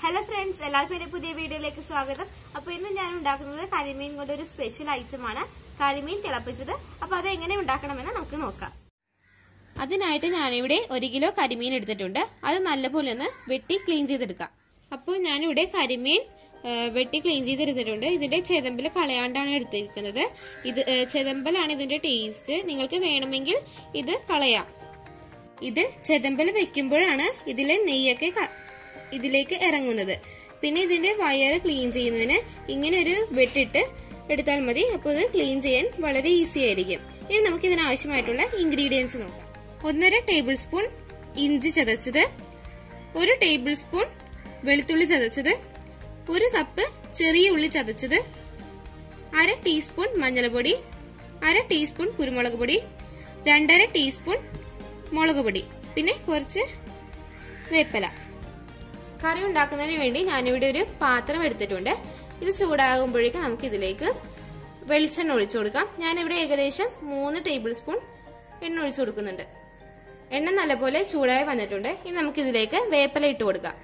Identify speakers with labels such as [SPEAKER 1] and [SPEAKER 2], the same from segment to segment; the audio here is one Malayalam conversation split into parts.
[SPEAKER 1] ഹലോ ഫ്രണ്ട്സ് എല്ലാവർക്കും എന്റെ പുതിയ വീഡിയോയിലേക്ക് സ്വാഗതം അപ്പൊ ഇന്ന് ഞാൻ ഉണ്ടാക്കുന്നത് കരിമീൻ കൊണ്ട് ഒരു സ്പെഷ്യൽ ഐറ്റം ആണ് കരിമീൻ തിളപ്പിച്ചത് അപ്പൊ അത് എങ്ങനെ ഉണ്ടാക്കണമെന്ന് നമുക്ക് നോക്കാം അതിനായിട്ട് ഞാനിവിടെ ഒരു കിലോ കരിമീൻ എടുത്തിട്ടുണ്ട് അത് നല്ലപോലെ ഒന്ന് വെട്ടി ക്ലീൻ ചെയ്തെടുക്കാം അപ്പോൾ ഞാനിവിടെ കരിമീൻ ആ, വെട്ടി ക്ലീൻ ചെയ്തെടുത്തിട്ടുണ്ട് ഇതിന്റെ ചെതമ്പൽ കളയാണ്ടാണ് എടുത്തിരിക്കുന്നത് ഇത് ആ, ചെതമ്പലാണ് ഇതിന്റെ ടേസ്റ്റ് നിങ്ങൾക്ക് വേണമെങ്കിൽ ഇത് കളയാം ഇത് ചെതമ്പൽ വെക്കുമ്പോഴാണ് ഇതിലെ നെയ്യൊക്കെ ക- ഇതിലേക്ക് ഇറങ്ങുന്നത് പിന്നെ ഇതിന്റെ വയറ് ക്ലീൻ ചെയ്യുന്നതിന് ഇങ്ങനെ ഒരു വെട്ടിട്ട് എടുത്താൽ മതി അപ്പോൾ ഇത് ക്ലീൻ ചെയ്യാൻ വളരെ ഈസി ആയിരിക്കും ഇനി നമുക്ക് ഇതിന് ആവശ്യമായിട്ടുള്ള ഇൻഗ്രീഡിയൻസ് നോക്കാം ഒന്നര ടേബിൾ സ്പൂൺ ഇഞ്ചി ചതച്ചത് ഒരു ടേബിൾ സ്പൂൺ വെളുത്തുള്ളി ചതച്ചത് ഒരു കപ്പ് ചെറിയ ഉള്ളി ചതച്ചത് അര ടീസ്പൂൺ മഞ്ഞൾപ്പൊടി അര ടീസ്പൂൺ കുരുമുളക് പൊടി രണ്ടര ടീസ്പൂൺ മുളക് പൊടി പിന്നെ കുറച്ച് വേപ്പല കറി ഉണ്ടാക്കുന്നതിന് വേണ്ടി ഞാനിവിടെ ഒരു പാത്രം എടുത്തിട്ടുണ്ട് ഇത് ചൂടാകുമ്പോഴേക്കും നമുക്ക് ഇതിലേക്ക് വെളിച്ചെണ്ണ ഒഴിച്ചു കൊടുക്കാം ഞാനിവിടെ ഏകദേശം മൂന്ന് ടേബിൾ സ്പൂൺ എണ്ണ ഒഴിച്ചു കൊടുക്കുന്നുണ്ട് എണ്ണ നല്ലപോലെ ചൂടായി വന്നിട്ടുണ്ട് ഇനി നമുക്ക് ഇതിലേക്ക് വേപ്പല ഇട്ട് കൊടുക്കാം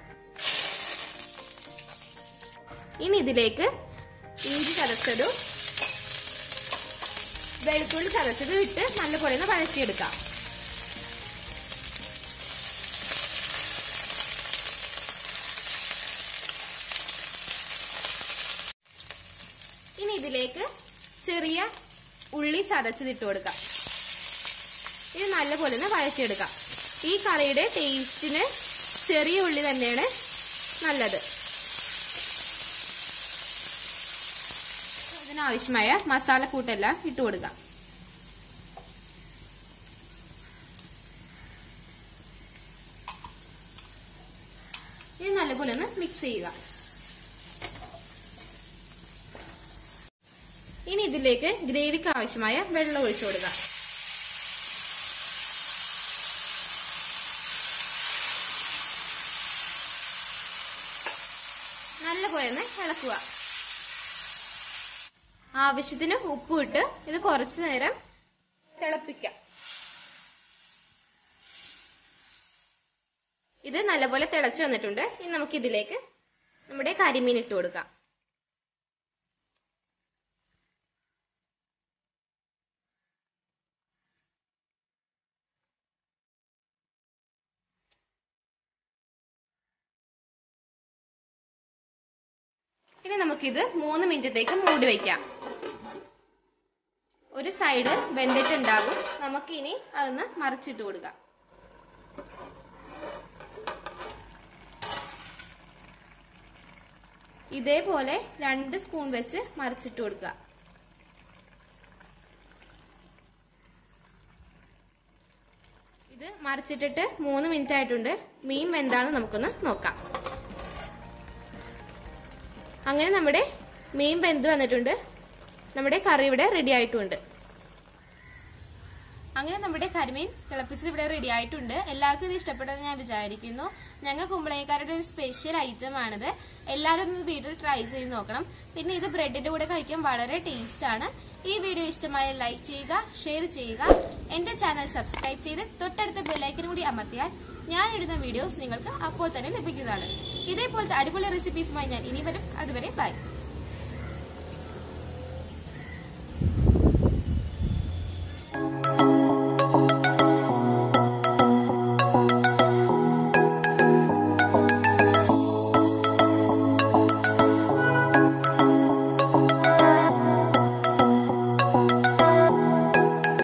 [SPEAKER 1] ഇനി ഇതിലേക്ക് ഇഞ്ചി ചതച്ചതും വെളുത്തുള്ളി ചതച്ചതും ഇട്ട് നല്ലപോലെ ഒന്ന് വഴറ്റിയെടുക്കാം ഇനി ഇതിലേക്ക് ചെറിയ ഉള്ളി ചതച്ചതിട്ട് കൊടുക്കാം ഇത് നല്ലപോലെ ഒന്ന് വഴറ്റിയെടുക്കാം ഈ കറിയുടെ ടേസ്റ്റിന് ചെറിയ ഉള്ളി തന്നെയാണ് നല്ലത് ഇതിനാവശ്യമായ മസാലക്കൂട്ടെല്ലാം ഇട്ട് കൊടുക്കാം ഇത് നല്ലപോലെ ഒന്ന് മിക്സ് ചെയ്യുക ഇനി ഇതിലേക്ക് ഗ്രേവിക്ക് ആവശ്യമായ വെള്ളം ഒഴിച്ചു കൊടുക്കുക നല്ലപോലെ ഒന്ന് ഇളക്കുക ആവശ്യത്തിന് ഉപ്പ് ഇട്ട് ഇത് കുറച്ചു നേരം തിളപ്പിക്കാം ഇത് നല്ലപോലെ തിളച്ചു വന്നിട്ടുണ്ട് ഇനി നമുക്ക് ഇതിലേക്ക് നമ്മുടെ കരിമീൻ ഇട്ട് കൊടുക്കാം ഇനി നമുക്കിത് മൂന്ന് മിനിറ്റത്തേക്ക് മൂടി വയ്ക്കാം ഒരു സൈഡ് വെന്തിട്ടുണ്ടാകും നമുക്കിനി അതൊന്ന് മറിച്ചിട്ട് കൊടുക്കാം ഇതേപോലെ രണ്ട് സ്പൂൺ വെച്ച് മറിച്ചിട്ട് കൊടുക്കുക ഇത് മറിച്ചിട്ടിട്ട് മൂന്ന് മിനിറ്റ് ആയിട്ടുണ്ട് മീൻ വെന്താണെന്ന് നമുക്കൊന്ന് നോക്കാം അങ്ങനെ നമ്മുടെ മീൻ വെന്ത് വന്നിട്ടുണ്ട് നമ്മുടെ കറി ഇവിടെ റെഡി ആയിട്ടുണ്ട് അങ്ങനെ നമ്മുടെ കരിമീൻ തിളപ്പിച്ചത് ഇവിടെ റെഡി ആയിട്ടുണ്ട് എല്ലാവർക്കും ഇത് ഇഷ്ടപ്പെട്ടെന്ന് ഞാൻ വിചാരിക്കുന്നു ഞങ്ങൾ കുമ്പളങ്ങക്കാരുടെ ഒരു സ്പെഷ്യൽ ഐറ്റം ആണിത് എല്ലാവരും ഇത് വീട്ടിൽ ട്രൈ ചെയ്ത് നോക്കണം പിന്നെ ഇത് ബ്രെഡിന്റെ കൂടെ കഴിക്കാൻ വളരെ ടേസ്റ്റ് ആണ് ഈ വീഡിയോ ഇഷ്ടമായ ലൈക്ക് ചെയ്യുക ഷെയർ ചെയ്യുക എന്റെ ചാനൽ സബ്സ്ക്രൈബ് ചെയ്ത് തൊട്ടടുത്ത ബെല്ലൈക്കനും കൂടി അമർത്തിയാൽ ഞാൻ ഇടുന്ന വീഡിയോസ് നിങ്ങൾക്ക് അപ്പോൾ തന്നെ ലഭിക്കുന്നതാണ് ഇതേപോലത്തെ അടിപൊളി റെസിപ്പീസുമായി ഞാൻ ഇനി വരും അതുവരെ ബൈ